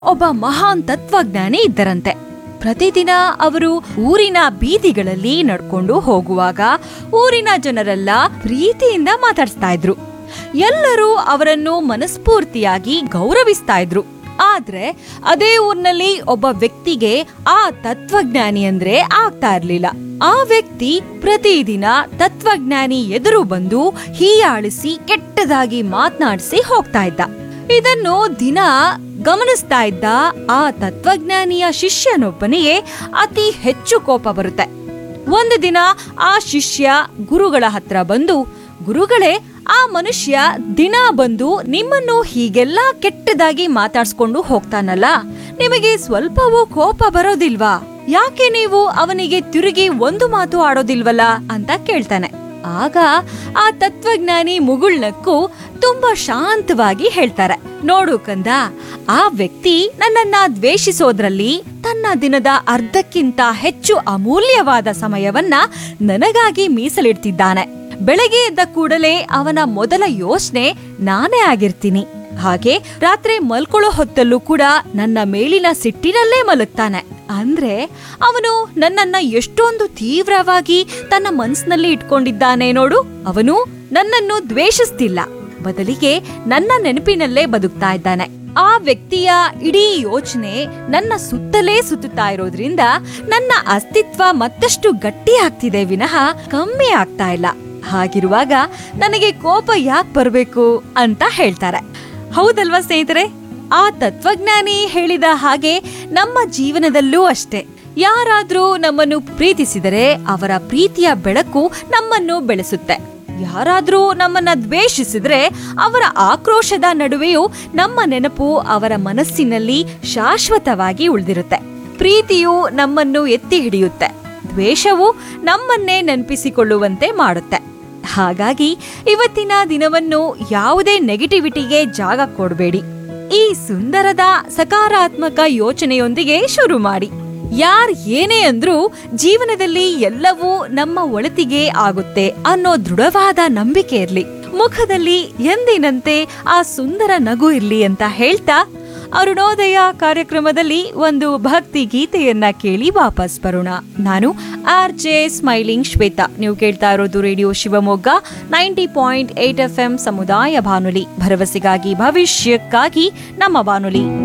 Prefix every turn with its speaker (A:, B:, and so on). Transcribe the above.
A: ಒಬ್ಬ ಮಹಾನ್ ತತ್ವಜ್ಞಾನಿ ಇದ್ದರಂತೆ ಪ್ರತಿದಿನ ಅವರು ಊರಿನ ಬೀದಿಗಳಲ್ಲಿ ನಡ್ಕೊಂಡು ಹೋಗುವಾಗ ಊರಿನ ಜನರೆಲ್ಲ ಪ್ರೀತಿಯಿಂದ ಮಾತಾಡ್ಸ್ತಾ ಇದ್ರು ಎಲ್ಲರೂ ಅವರನ್ನು ಮನಸ್ಫೂರ್ತಿಯಾಗಿ ಗೌರವಿಸ್ತಾ ಇದ್ರು ಆದ್ರೆ ಅದೇ ಊರ್ನಲ್ಲಿ ಒಬ್ಬ ವ್ಯಕ್ತಿಗೆ ಆ ತತ್ವಜ್ಞಾನಿ ಅಂದ್ರೆ ಆಗ್ತಾ ಇರ್ಲಿಲ್ಲ ಆ ವ್ಯಕ್ತಿ ಪ್ರತಿದಿನ ತತ್ವಜ್ಞಾನಿ ಎದುರು ಬಂದು ಹೀಯಾಳಿಸಿ ಕೆಟ್ಟದಾಗಿ ಮಾತನಾಡಿಸಿ ಹೋಗ್ತಾ ಇದ್ದ ಇದನ್ನು ದಿನ ಗಮನಿಸ್ತಾ ಇದ್ದ ಆ ತತ್ವಜ್ಞಾನಿಯ ಶಿಷ್ಯನೊಬ್ಬನಿಗೆ ಅತಿ ಹೆಚ್ಚು ಕೋಪ ಬರುತ್ತೆ ಒಂದು ದಿನ ಆ ಶಿಷ್ಯ ಗುರುಗಳ ಹತ್ರ ಬಂದು ಗುರುಗಳೇ ಆ ಮನುಷ್ಯ ದಿನ ಬಂದು ನಿಮ್ಮನ್ನು ಹೀಗೆಲ್ಲ ಕೆಟ್ಟದಾಗಿ ಮಾತಾಡ್ಸ್ಕೊಂಡು ಹೋಗ್ತಾನಲ್ಲ ನಿಮಗೆ ಸ್ವಲ್ಪವೂ ಕೋಪ ಬರೋದಿಲ್ವಾ ಯಾಕೆ ನೀವು ಅವನಿಗೆ ತಿರುಗಿ ಒಂದು ಮಾತು ಆಡೋದಿಲ್ವಲ್ಲ ಅಂತ ಕೇಳ್ತಾನೆ ಆಗ ಆ ತತ್ವಜ್ಞಾನಿ ಮುಗುಳ್ನಕ್ಕೂ ತುಂಬಾ ಶಾಂತವಾಗಿ ಹೇಳ್ತಾರೆ ನೋಡು ಕಂದ ಆ ವ್ಯಕ್ತಿ ನನ್ನನ್ನ ದ್ವೇಷಿಸೋದ್ರಲ್ಲಿ ತನ್ನ ದಿನದ ಅರ್ಧಕ್ಕಿಂತ ಹೆಚ್ಚು ಅಮೂಲ್ಯವಾದ ಸಮಯವನ್ನ ನನಗಾಗಿ ಮೀಸಲಿಡ್ತಿದ್ದಾನೆ ಬೆಳಗ್ಗೆ ಎದ್ದ ಕೂಡಲೇ ಅವನ ಮೊದಲ ಯೋಚನೆ ನಾನೇ ಆಗಿರ್ತೀನಿ ಹಾಗೆ ರಾತ್ರಿ ಮಲ್ಕೊಳ್ಳೋ ಹೊತ್ತಲ್ಲೂ ಕೂಡ ನನ್ನ ಮೇಲಿನ ಸಿಟ್ಟಿನಲ್ಲೇ ಮಲಗ್ತಾನೆ ಅಂದ್ರೆ ಅವನು ನನ್ನನ್ನ ಎಷ್ಟೊಂದು ತೀವ್ರವಾಗಿ ತನ್ನ ಮನ್ಸಿನಲ್ಲಿ ಇಟ್ಕೊಂಡಿದ್ದಾನೆ ನೋಡು ಅವನು ನನ್ನನ್ನು ದ್ವೇಷಿಸ್ತಿಲ್ಲ ಬದಲಿಗೆ ನನ್ನ ನೆನಪಿನಲ್ಲೇ ಬದುಕ್ತಾ ಇದ್ದಾನೆ ಆ ವ್ಯಕ್ತಿಯ ಇಡೀ ಯೋಚನೆ ನನ್ನ ಸುತ್ತಲೇ ಸುತ್ತುತ್ತಾ ಇರೋದ್ರಿಂದ ನನ್ನ ಅಸ್ತಿತ್ವ ಮತ್ತಷ್ಟು ಗಟ್ಟಿ ಆಗ್ತಿದೆ ವಿನಃ ಕಮ್ಮಿ ಆಗ್ತಾ ಇಲ್ಲ ಹಾಗಿರುವಾಗ ನನಗೆ ಕೋಪ ಯಾಕೆ ಬರಬೇಕು ಅಂತ ಹೇಳ್ತಾರೆ ಹೌದಲ್ವಾ ಸ್ನೇಹಿತರೆ ಆ ತತ್ವಜ್ಞಾನಿ ಹೇಳಿದ ಹಾಗೆ ನಮ್ಮ ಜೀವನದಲ್ಲೂ ಅಷ್ಟೇ ಯಾರಾದ್ರೂ ನಮ್ಮನ್ನು ಪ್ರೀತಿಸಿದರೆ ಅವರ ಪ್ರೀತಿಯ ಬೆಳಕು ನಮ್ಮನ್ನು ಬೆಳೆಸುತ್ತೆ ಯಾರಾದ್ರೂ ನಮ್ಮನ್ನ ದ್ವೇಷಿಸಿದ್ರೆ ಅವರ ಆಕ್ರೋಶದ ನಡುವೆಯೂ ನಮ್ಮ ನೆನಪು ಅವರ ಮನಸ್ಸಿನಲ್ಲಿ ಶಾಶ್ವತವಾಗಿ ಉಳಿದಿರುತ್ತೆ ಪ್ರೀತಿಯು ನಮ್ಮನ್ನು ಎತ್ತಿ ಹಿಡಿಯುತ್ತೆ ದ್ವೇಷವು ನಮ್ಮನ್ನೇ ನೆನಪಿಸಿಕೊಳ್ಳುವಂತೆ ಮಾಡುತ್ತೆ ಹಾಗಾಗಿ ಇವತ್ತಿನ ದಿನವನ್ನು ಯಾವುದೇ ನೆಗೆಟಿವಿಟಿಗೆ ಜಾಗ ಕೊಡಬೇಡಿ ಈ ಸುಂದರದ ಸಕಾರಾತ್ಮಕ ಯೋಚನೆಯೊಂದಿಗೆ ಶುರು ಮಾಡಿ ಯಾರ್ ಏನೇ ಅಂದ್ರೂ ಜೀವನದಲ್ಲಿ ಎಲ್ಲವೂ ನಮ್ಮ ಒಳತಿಗೆ ಆಗುತ್ತೆ ಅನ್ನೋ ದೃಢವಾದ ನಂಬಿಕೆ ಇರ್ಲಿ ಮುಖದಲ್ಲಿ ಎಂದಿನಂತೆ ಆ ಸುಂದರ ನಗು ಇರ್ಲಿ ಅಂತ ಹೇಳ್ತಾ ಅರುಣೋದಯ ಕಾರ್ಯಕ್ರಮದಲ್ಲಿ ಒಂದು ಭಕ್ತಿ ಗೀತೆಯನ್ನ ಕೇಳಿ ವಾಪಸ್ ಬರೋಣ ನಾನು ಆರ್ ಜೆ ಸ್ಮೈಲಿಂಗ್ ಶ್ವೇತಾ ನೀವು ಕೇಳ್ತಾ ಇರೋದು radio Shivamogga ninety point eight F M ಸಮುದಾಯ ಬಾನುಲಿ ಭರವಸೆಗಾಗಿ ಭವಿಷ್ಯಕ್ಕಾಗಿ ನಮ್ಮ ಬಾನುಲಿ